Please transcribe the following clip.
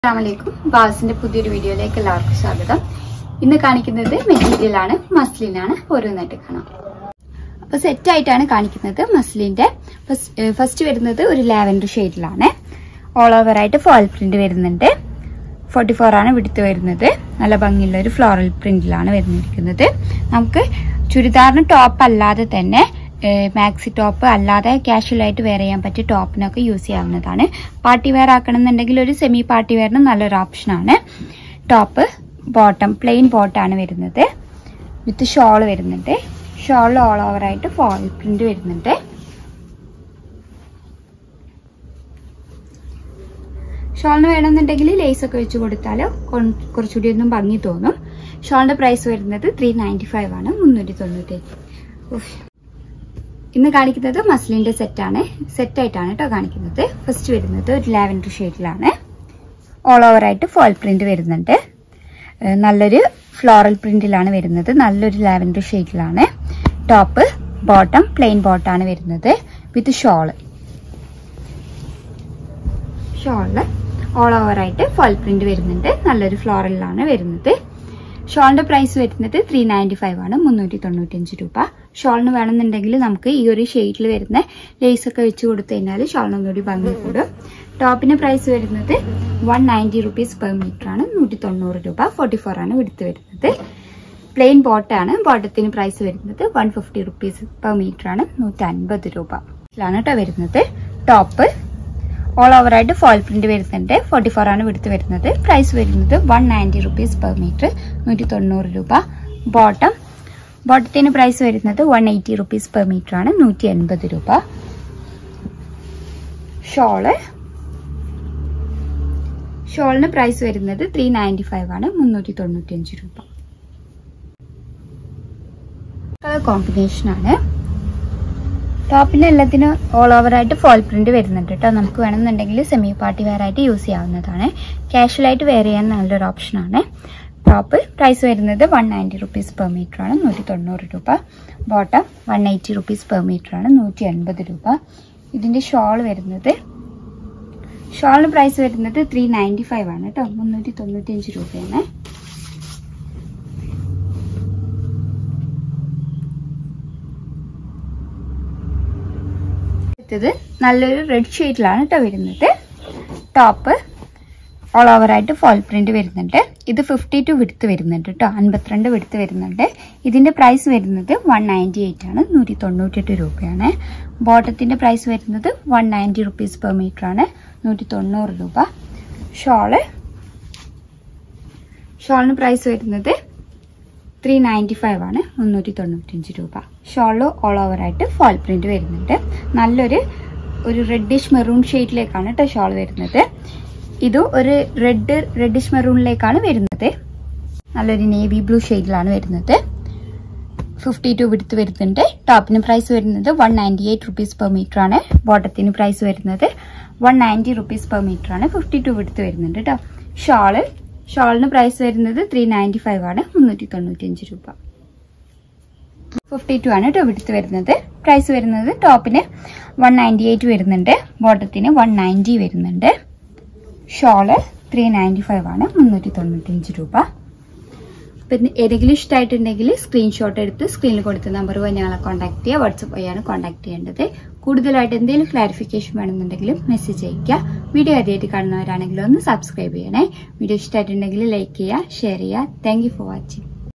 അസ്സാമലൈക്കും ബാസിന്റെ പുതിയൊരു വീഡിയോയിലേക്ക് എല്ലാവർക്കും സ്വാഗതം ഇന്ന് കാണിക്കുന്നത് മെറ്റീരിയൽ ആണ് മസ്ലിൻ ആണ് ഓരോന്നായിട്ട് കാണാം അപ്പൊ സെറ്റ് ആയിട്ടാണ് കാണിക്കുന്നത് മസ്ലിന്റെ ഫസ്റ്റ് വരുന്നത് ഒരു ലാവൻഡർ ഷെയ്ഡിലാണ് ഓൾ ഓവർ ആയിട്ട് ഫോയിൽ പ്രിന്റ് വരുന്നുണ്ട് ഫോർട്ടി ഫോർ ആണ് വിടുത്ത് വരുന്നത് നല്ല ഭംഗിയുള്ള ഒരു ഫ്ലോറൽ പ്രിന്റിലാണ് വരുന്നിരിക്കുന്നത് നമുക്ക് ചുരിദാറിന് ടോപ്പ് അല്ലാതെ തന്നെ മാക്സി ടോപ്പ് അല്ലാതെ കാഷ്വൽ ആയിട്ട് വെയർ ചെയ്യാൻ പറ്റിയ ടോപ്പിനൊക്കെ യൂസ് ചെയ്യാവുന്നതാണ് പാർട്ടി വെയർ ആക്കണമെന്നുണ്ടെങ്കിൽ ഒരു സെമി പാർട്ടി വെയറിന് നല്ലൊരു ഓപ്ഷനാണ് ടോപ്പ് ബോട്ടം പ്ലെയിൻ ബോട്ടാണ് വരുന്നത് വിത്ത് ഷോൾ വരുന്നുണ്ട് ഷോൾ ഓൾ ഓവർ ആയിട്ട് ഫോയിൽ പ്രിന്റ് വരുന്നുണ്ട് ഷോളിന് വേണമെന്നുണ്ടെങ്കിൽ ലേസ് ഒക്കെ വെച്ച് കൊടുത്താൽ കുറച്ചുകൂടി ഒന്നും ഭംഗി തോന്നും ഷോളിന്റെ പ്രൈസ് വരുന്നത് ത്രീ നയൻറ്റി ഫൈവ് ആണ് മുന്നൂറ്റി തൊണ്ണൂറ്റി ഇന്ന് കാണിക്കുന്നത് മസ്ലിന്റെ സെറ്റാണ് സെറ്റായിട്ടാണ് കേട്ടോ കാണിക്കുന്നത് ഫസ്റ്റ് വരുന്നത് ഒരു ലാവൻഡർ ഷെയ്ഡിലാണ് ഓൾ ഓവർ ആയിട്ട് ഫോൾ പ്രിന്റ് വരുന്നുണ്ട് ഏഹ് നല്ലൊരു ഫ്ലോറൽ പ്രിന്റിലാണ് വരുന്നത് നല്ലൊരു ലാവൻഡർ ഷെയ്ഡിലാണ് ടോപ്പ് ബോട്ടം പ്ലെയിൻ ബോട്ടാണ് വരുന്നത് വിത്ത് ഷോള് ഷോളില് ഓൾ ഓവർ ആയിട്ട് ഫോൾ പ്രിന്റ് വരുന്നുണ്ട് നല്ലൊരു ഫ്ലോറലിലാണ് വരുന്നത് ഷോളിന്റെ പ്രൈസ് വരുന്നത് ത്രീ നയൻറ്റി ഫൈവ് ആണ് മുന്നൂറ്റി തൊണ്ണൂറ്റഞ്ച് രൂപ ഷോളിന് വേണമെന്നുണ്ടെങ്കിൽ നമുക്ക് ഈ ഒരു ഷെയ്ഡിൽ വരുന്ന ലേസ് ഒക്കെ വെച്ച് കൊടുത്തു കഴിഞ്ഞാൽ ഷോളിനൊന്നുകൂടി ഭംഗി കൂടും ടോപ്പിന് പ്രൈസ് വരുന്നത് one ninety rupees per metre ആണ് നൂറ്റി തൊണ്ണൂറ് രൂപ ഫോർട്ടി ഫോർ ആണ് എടുത്ത് വരുന്നത് പ്ലെയിൻ ബോട്ടാണ് ബോട്ടത്തിന് പ്രൈസ് വരുന്നത് one fifty rupees per metre ആണ് നൂറ്റി അൻപത് രൂപ ഇതിലാണ് കേട്ടോ വരുന്നത് ടോപ്പ് ഓൾ ഓവർ ആയിട്ട് ഫോൾ പ്രിന്റ് വരുന്നുണ്ട് ഫോർട്ടി ഫോർ ആണ് എടുത്ത് വരുന്നത് പ്രൈസ് വരുന്നത് one ninety rupees per metre നൂറ്റി തൊണ്ണൂറ് രൂപ ബോട്ടം ബോട്ടത്തിന് പ്രൈസ് വരുന്നത് one eighty rupees per metre ആണ് നൂറ്റി എൺപത് രൂപ ഷോള് ഷോളിന് പ്രൈസ് വരുന്നത് ത്രീ നയൻറ്റി ഫൈവ് ആണ് മുന്നൂറ്റി തൊണ്ണൂറ്റി അഞ്ച് രൂപ കളർ കോമ്പിനേഷൻ ആണ് ടോപ്പിന് എല്ലാത്തിനും ഓൾ ഓവർ ആയിട്ട് ഫോൾ പ്രിന്റ് വരുന്നുണ്ട് കേട്ടോ നമുക്ക് വേണമെന്നുണ്ടെങ്കിൽ സെമി പാർട്ടി വെയർ ആയിട്ട് യൂസ് ചെയ്യാവുന്നതാണ് കാഷ്വൽ ആയിട്ട് വെയർ ചെയ്യാൻ നല്ലൊരു ഓപ്ഷനാണ് ടോപ്പ് പ്രൈസ് വരുന്നത് one ninety rupees per metre ആണ് നൂറ്റി തൊണ്ണൂറ് രൂപ bottom one eighty rupees per metre ആണ് നൂറ്റി എൺപത് രൂപ ഇതിന്റെ ഷോൾ വരുന്നത് ഷോളിന് പ്രൈസ് വരുന്നത് ത്രീ നയൻറ്റി ഫൈവ് ആണ് കേട്ടോ മുന്നൂറ്റി തൊണ്ണൂറ്റി അഞ്ച് രൂപയാണ് അടുത്തത് നല്ലൊരു റെഡ് ഷെയ്ഡിലാണ് കേട്ടോ വരുന്നത് ടോപ്പ് ഓൾ ഓവർ ആയിട്ട് ഫോൾ പ്രിന്റ് വരുന്നുണ്ട് ഇത് ഫിഫ്റ്റി ടു വിടുത്ത് വരുന്നുണ്ട് കേട്ടോ അൻപത്തിരണ്ട് വിടുത്ത് വരുന്നുണ്ട് ഇതിന്റെ പ്രൈസ് വരുന്നത് വൺ നയൻറ്റി എയ്റ്റ് ആണ് നൂറ്റി തൊണ്ണൂറ്റെട്ട് രൂപയാണ് ബോട്ടത്തിന്റെ പ്രൈസ് വരുന്നത് one ninety rupees per metre ആണ് നൂറ്റി തൊണ്ണൂറ് രൂപ ഷോള് ഷോളിന് പ്രൈസ് വരുന്നത് ത്രീ നയൻറ്റി ഫൈവ് ആണ് മുന്നൂറ്റി തൊണ്ണൂറ്റഞ്ച് രൂപ ഷോളിൽ ഓൾ ഓവർ ആയിട്ട് ഫോൾ പ്രിന്റ് വരുന്നുണ്ട് നല്ലൊരു ഒരു റെഡിഷ് മെറൂൺ ഷെയ്ഡിലേക്കാണ് കേട്ടോ ഷോൾ വരുന്നത് ഇത് ഒരു റെഡ് റെഡിഷ് മെറൂണിലേക്കാണ് വരുന്നത് നല്ലൊരു നേവി ബ്ലൂ ഷെയ്ഡിലാണ് വരുന്നത് ഫിഫ്റ്റി ടു വിടുത്ത് വരുന്നുണ്ട് ടോപ്പിന് പ്രൈസ് വരുന്നത് one ninety eight rupees per metre ആണ് ബോട്ടത്തിന് പ്രൈസ് വരുന്നത് one ninety rupees per metre ആണ് ഫിഫ്റ്റി ടു വിടുത്ത് വരുന്നുണ്ട് കേട്ടോ ഷോള് ഷോളിന് പ്രൈസ് വരുന്നത് ത്രീ നയൻറ്റി ഫൈവ് ആണ് മുന്നൂറ്റി തൊണ്ണൂറ്റി അഞ്ച് രൂപ ഫിഫ്റ്റി ടു ആണ് കേട്ടോ വിടുത്ത് വരുന്നത് പ്രൈസ് വരുന്നത് ടോപ്പിന് വൺ നയൻറ്റി എയ്റ്റ് വരുന്നുണ്ട് ബോട്ടത്തിന് വൺ നയൻറ്റി വരുന്നുണ്ട് ഷോള് ത്രീ നയൻറ്റി ഫൈവ് ആണ് മുന്നൂറ്റി തൊണ്ണൂറ്റി അഞ്ച് രൂപ അപ്പം ഏതെങ്കിലും ഇഷ്ടമായിട്ടുണ്ടെങ്കിൽ സ്ക്രീൻഷോട്ട് എടുത്ത് സ്ക്രീനിൽ കൊടുത്ത നമ്പർ വഴി ഞങ്ങളെ കോൺടാക്ട് ചെയ്യുക വാട്സപ്പ് വഴിയാണ് കോൺടാക്ട് ചെയ്യേണ്ടത് കൂടുതലായിട്ട് എന്തെങ്കിലും ക്ലാരിഫിക്കേഷൻ വേണമെന്നുണ്ടെങ്കിലും മെസ്സേജ് അയയ്ക്കുക വീഡിയോ ആദ്യമായിട്ട് കാണുന്നവരാണെങ്കിൽ ഒന്ന് സബ്സ്ക്രൈബ് ചെയ്യണേ വീഡിയോ ഇഷ്ടമായിട്ടുണ്ടെങ്കിൽ ലൈക്ക് ചെയ്യുക ഷെയർ ചെയ്യുക താങ്ക് ഫോർ വാച്ചിങ്